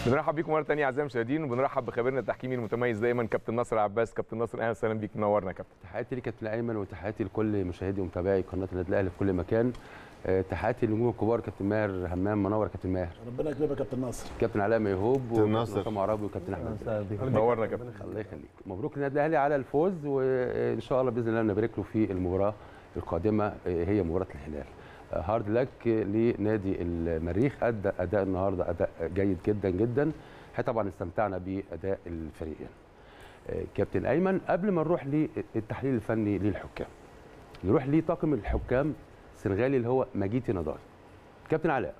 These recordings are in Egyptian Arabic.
بنرحب بيكم مره ثانيه اعزائي المشاهدين وبنرحب بخبيرنا التحكيمي المتميز دايما كابتن ناصر عباس كابتن ناصر اهلا وسهلا بيك منورنا يا كابتن تحياتي لكابتن ايمن وتحياتي لكل مشاهدي ومتابعي قناه النادي الاهلي في كل مكان آه، تحياتي للنجوم الكبار كابتن ماهر همام منور يا كابتن ماهر ربنا يكرمك يا كابتن ناصر كابتن علاء ميهوب كابتن ناصر. وكابتن عربي وكابتن احمد منورنا يا كابتن الله يخليك مبروك للنادي الاهلي على الفوز وان شاء الله باذن الله نبارك له في المباراه القادمه آه، هي مباراه الهلال آه، هارد لك لنادي المريخ ادى اداء النهارده اداء جيد جدا جدا احنا طبعا استمتعنا باداء الفريقين آه، كابتن ايمن قبل ما نروح للتحليل الفني للحكام نروح لطاقم الحكام السنغالي اللي هو ماجيتي نضاي كابتن علاء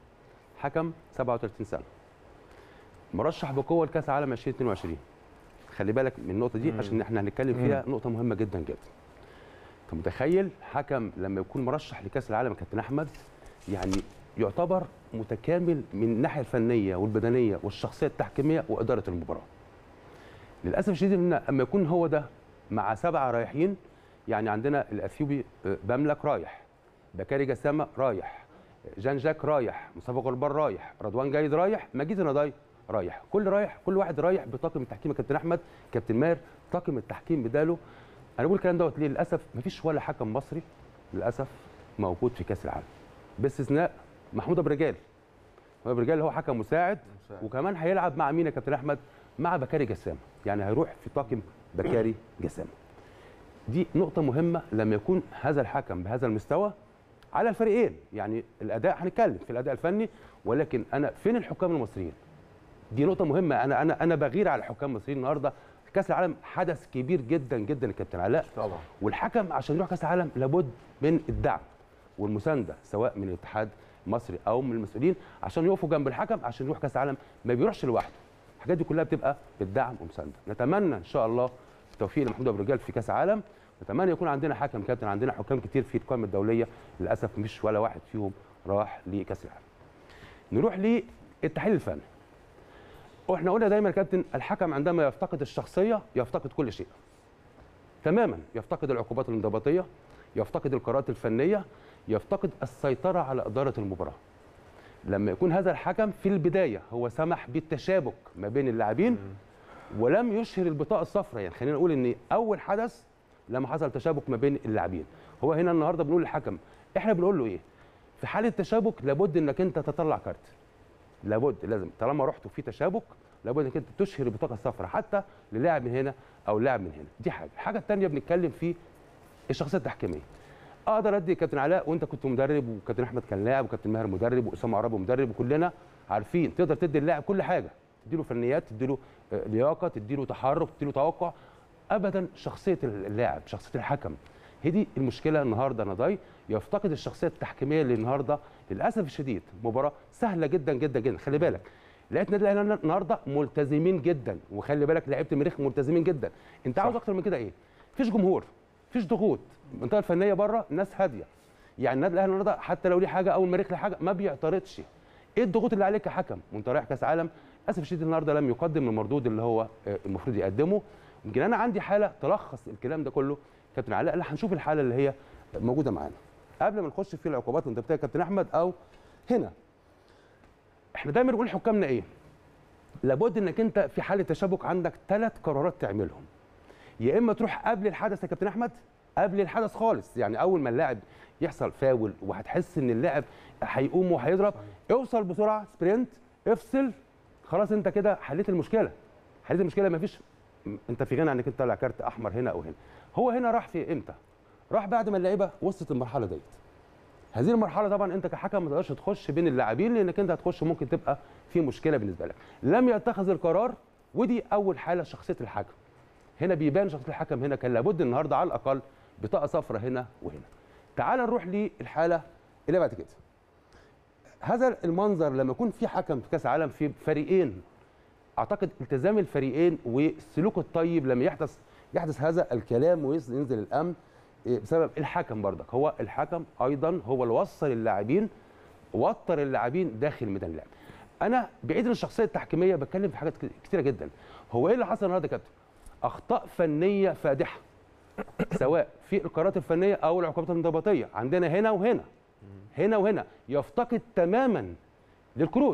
حكم 37 سنه مرشح بقوه لكاس عالم 2022 خلي بالك من النقطه دي عشان احنا هنتكلم فيها نقطه مهمه جدا جدا انت متخيل حكم لما يكون مرشح لكاس العالم يا كابتن احمد يعني يعتبر متكامل من الناحيه الفنيه والبدنيه والشخصيه التحكيميه واداره المباراه للاسف الشديد ان اما يكون هو ده مع سبعه رايحين يعني عندنا الاثيوبي آه، بملك رايح بكاري جسامه رايح جان جاك رايح مصطفى غربال رايح رضوان جيد رايح مجيد نضاي رايح كل رايح كل واحد رايح بطاقم التحكيم يا كابتن احمد كابتن ماهر طاقم التحكيم بداله انا بقول الكلام دوت ليه للاسف مفيش ولا حكم مصري للاسف موجود في كاس العالم باستثناء محمود ابو رجال محمود ابو رجال هو حكم مساعد وكمان هيلعب مع مين يا كابتن احمد مع بكاري جسام يعني هيروح في طاقم بكاري جسام دي نقطة مهمة لما يكون هذا الحكم بهذا المستوى على الفريقين يعني الأداء هنتكلم في الأداء الفني ولكن أنا فين الحكام المصريين؟ دي نقطة مهمة أنا أنا أنا بغير على الحكام المصريين النهاردة كأس العالم حدث كبير جدا جدا يا كابتن علاء طبعا والحكم عشان يروح كاس العالم لابد من الدعم والمسانده سواء من الاتحاد المصري او من المسؤولين عشان يقفوا جنب الحكم عشان يروح كاس العالم ما بيروحش لوحده الحاجات دي كلها بتبقى بالدعم ومسانده نتمنى ان شاء الله التوفيق لمحمود ابو رجال في كاس العالم نتمنى يكون عندنا حكم كابتن عندنا حكام كتير في القائمه الدوليه للاسف مش ولا واحد فيهم راح لكاس العالم نروح للتحليل الفني واحنا قلنا دايما يا كابتن الحكم عندما يفتقد الشخصيه يفتقد كل شيء تماما يفتقد العقوبات الانضباطيه يفتقد القرارات الفنيه يفتقد السيطره على اداره المباراه لما يكون هذا الحكم في البدايه هو سمح بالتشابك ما بين اللاعبين ولم يشهر البطاقه الصفراء يعني خلينا نقول ان اول حدث لما حصل تشابك ما بين اللاعبين هو هنا النهارده بنقول للحكم احنا بنقول له ايه في حاله تشابك لابد انك انت تطلع كارت لابد لازم طالما رحتوا في تشابك لابد انك انت تشهر البطاقه الصفراء حتى للاعب من هنا او لاعب من هنا دي حاجه الحاجه الثانيه بنتكلم في الشخصيه التحكيميه اقدر ادي كابتن علاء وانت كنت مدرب وكابتن احمد كان لاعب وكابتن ماهر مدرب واسامه عرابي مدرب وكلنا عارفين تقدر تدي اللاعب كل حاجه تديله فنيات تديله آه، لياقه تديله تحرك تديله توقع ابدا شخصيه اللاعب شخصيه الحكم هي دي المشكله النهارده نضاي يفتقد الشخصيه التحكيميه اللي النهارده للاسف الشديد مباراه سهله جدا جدا جدا خلي بالك لقيت نادي الاهلي النهارده ملتزمين جدا وخلي بالك لعيبه المريخ ملتزمين جدا انت عاوز اكتر من كده ايه مفيش جمهور مفيش ضغوط المنطقه الفنيه بره الناس هاديه يعني النادي الاهلي النهارده حتى لو ليه حاجه او المريخ ليه حاجه ما بيعترضش ايه الضغوط اللي عليك كحكم وانت رايح كاس عالم للاسف الشديد النهارده لم يقدم المردود اللي هو آه، المفروض يقدمه يمكن انا عندي حاله تلخص الكلام ده كله كابتن علاء لا هنشوف الحاله اللي هي موجوده معانا قبل ما نخش في العقوبات اللي انت بتاعت كابتن احمد او هنا احنا دايما بنقول حكامنا ايه لابد انك انت في حاله تشابك عندك ثلاث قرارات تعملهم يا اما تروح قبل الحدث يا كابتن احمد قبل الحدث خالص يعني اول ما اللاعب يحصل فاول وهتحس ان اللاعب هيقوم وهيضرب اوصل بسرعه سبرنت افصل خلاص انت كده حليت المشكله حليت المشكله مفيش انت في غنى عنك انت طالع كارت احمر هنا او هنا هو هنا راح في امتى راح بعد ما اللعيبه وصلت المرحله ديت هذه المرحله طبعا انت كحكم ما تقدرش تخش بين اللاعبين لانك انت هتخش ممكن تبقى في مشكله بالنسبه لك لم يتخذ القرار ودي اول حاله شخصيه الحكم هنا بيبان شخصيه الحكم هنا كان لابد النهارده على الاقل بطاقه صفراء هنا وهنا تعال نروح للحاله اللي بعد كده هذا المنظر لما يكون في حكم في كاس عالم في فريقين اعتقد التزام الفريقين والسلوك الطيب لما يحدث يحدث هذا الكلام وينزل الامن إيه، بسبب الحكم برضك هو الحكم ايضا هو اللي وصل اللاعبين وتر اللاعبين داخل ميدان اللعب انا بعيد عن الشخصيه التحكيميه بتكلم في حاجات كتيره جدا هو ايه اللي حصل النهارده يا كابتن اخطاء فنيه فادحه سواء في القرارات الفنيه او العقوبات الانضباطيه عندنا هنا وهنا هنا وهنا يفتقد تماما للكروت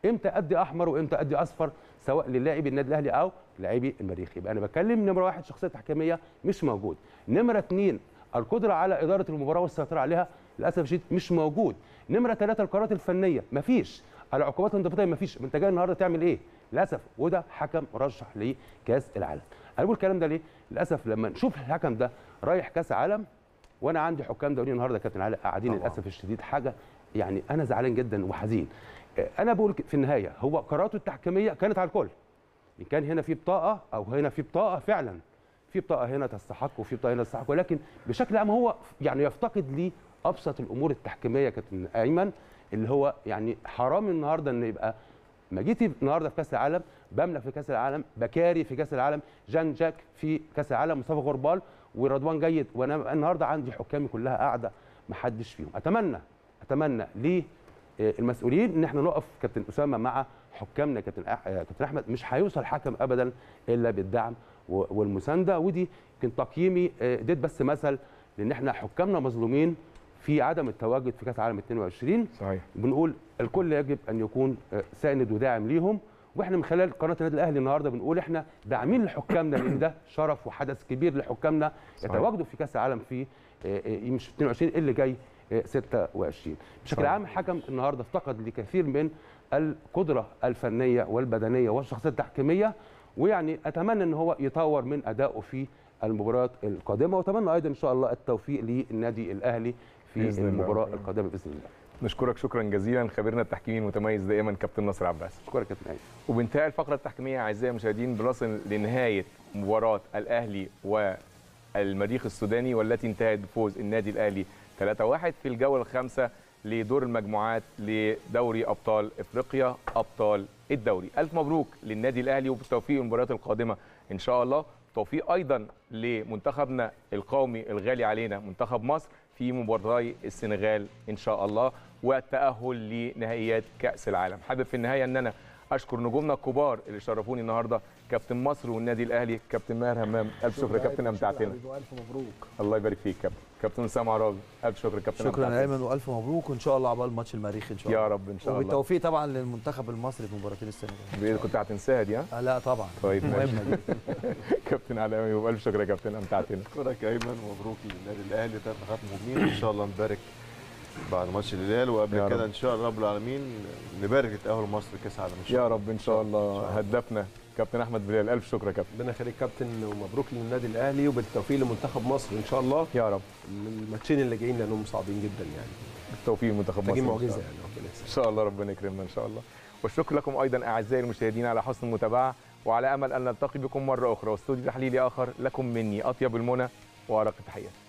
امتى ادي احمر وامتى ادي اصفر سواء للاعبي النادي الاهلي او لاعبي المريخ يبقى انا بتكلم نمره واحد شخصيه تحكيميه مش موجود نمره اثنين القدره على اداره المباراه والسيطره عليها للاسف الشديد مش موجود نمره ثلاثه القرارات الفنيه مفيش العقوبات الانضباطيه مفيش انت جاي النهارده تعمل ايه للاسف وده حكم مرشح لكاس العالم انا بقول الكلام ده ليه للاسف لما نشوف الحكم ده رايح كاس عالم وانا عندي حكام دوليين النهارده كابتن علاء قاعدين طبعاً. للاسف الشديد حاجه يعني انا زعلان جدا وحزين آه، انا بقول في النهايه هو قراراته التحكيميه كانت على الكل ان كان هنا في بطاقه او هنا في بطاقه فعلا في بطاقه هنا تستحق وفي بطاقه هنا تستحق ولكن بشكل عام هو يعني يفتقد لي ابسط الامور التحكيميه كابتن ايمن اللي هو يعني حرام النهارده ان يبقى ما جيتي النهارده في كاس العالم بملك في كاس العالم بكاري في كاس العالم جان جاك في كاس العالم مصطفى غربال ورضوان جيد وانا النهارده عندي حكامي كلها قاعده ما حدش فيهم اتمنى اتمنى ليه آه، المسؤولين ان احنا نقف كابتن اسامه مع حكامنا كابتن أح- آه، كابتن احمد مش هيوصل حكم ابدا الا بالدعم و- والمسانده ودي يمكن تقييمي آه، اديت بس مثل لان احنا حكامنا مظلومين في عدم التواجد في كاس العالم 22 صحيح بنقول الكل يجب ان يكون آه، ساند وداعم ليهم واحنا من خلال قناه النادي الاهلي النهارده بنقول احنا داعمين لحكامنا لان ده شرف وحدث كبير لحكامنا صحيح. يتواجدوا في كاس العالم في آه، آه، مش 22 اللي جاي آه، 26 بشكل صحيح. عام الحكم النهارده افتقد لكثير من القدره الفنيه والبدنيه والشخصيه التحكيميه ويعني اتمنى ان هو يطور من ادائه في المباريات القادمه واتمنى ايضا ان شاء الله التوفيق للنادي الاهلي في بإذن الله. المباراه القادمه باذن الله نشكرك شكرا جزيلا خبيرنا التحكيمي المتميز دائما كابتن ناصر عباس شكرا يا كابتن أيمن. وبانتهاء الفقره التحكيميه اعزائي المشاهدين بنصل لنهايه مباراه الاهلي والمريخ السوداني والتي انتهت بفوز النادي الاهلي 3-1 في الجوله الخامسه لدور المجموعات لدوري ابطال افريقيا ابطال الدوري الف مبروك للنادي الاهلي وبالتوفيق المباريات القادمه ان شاء الله توفيق ايضا لمنتخبنا القومي الغالي علينا منتخب مصر في مباراتي السنغال ان شاء الله والتاهل لنهائيات كاس العالم حابب في النهايه ان انا اشكر نجومنا الكبار اللي شرفوني النهارده كابتن مصر والنادي الاهلي كابتن ماهر همام الف شكر يا كابتن امتعتنا الف مبروك الله يبارك فيك كابتن كابتن اسامه عرابي الف شكر يا كابتن شكرا أمتعتنا. يا ايمن والف مبروك وان شاء الله عقبال ماتش المريخ ان شاء الله يا رب ان شاء الله وبالتوفيق طبعا للمنتخب المصري في مباراتين السنغال بإذن- كنت هتنساها دي ها آه لا طبعا طيب ماشي مهمه دي كابتن علاوي والف شكر يا كابتن امتعتنا اشكرك يا ايمن ومبروك للنادي الاهلي ثلاث نقاط مهمين ان شاء الله نبارك بعد ماتش الهلال يا وقبل رب. كده ان شاء الله رب العالمين نبارك لتاهل مصر لكاس العالم ان شاء يا الله رب ان شاء الله إن شاء الله. هدفنا كابتن احمد بلال الف شكر يا كابتن ربنا يخليك كابتن ومبروك للنادي الاهلي وبالتوفيق لمنتخب مصر ان شاء الله يا رب الماتشين اللي جايين لانهم صعبين جدا يعني بالتوفيق لمنتخب مصر محتاجين إن شاء معجزه الله. يعني ربنا يسلمك ان شاء الله ربنا يكرمنا ان شاء الله والشكر لكم ايضا اعزائي المشاهدين على حسن المتابعه وعلى امل ان نلتقي بكم مره اخرى واستوديو تحليلي اخر لكم مني اطيب المنى وارق التحيات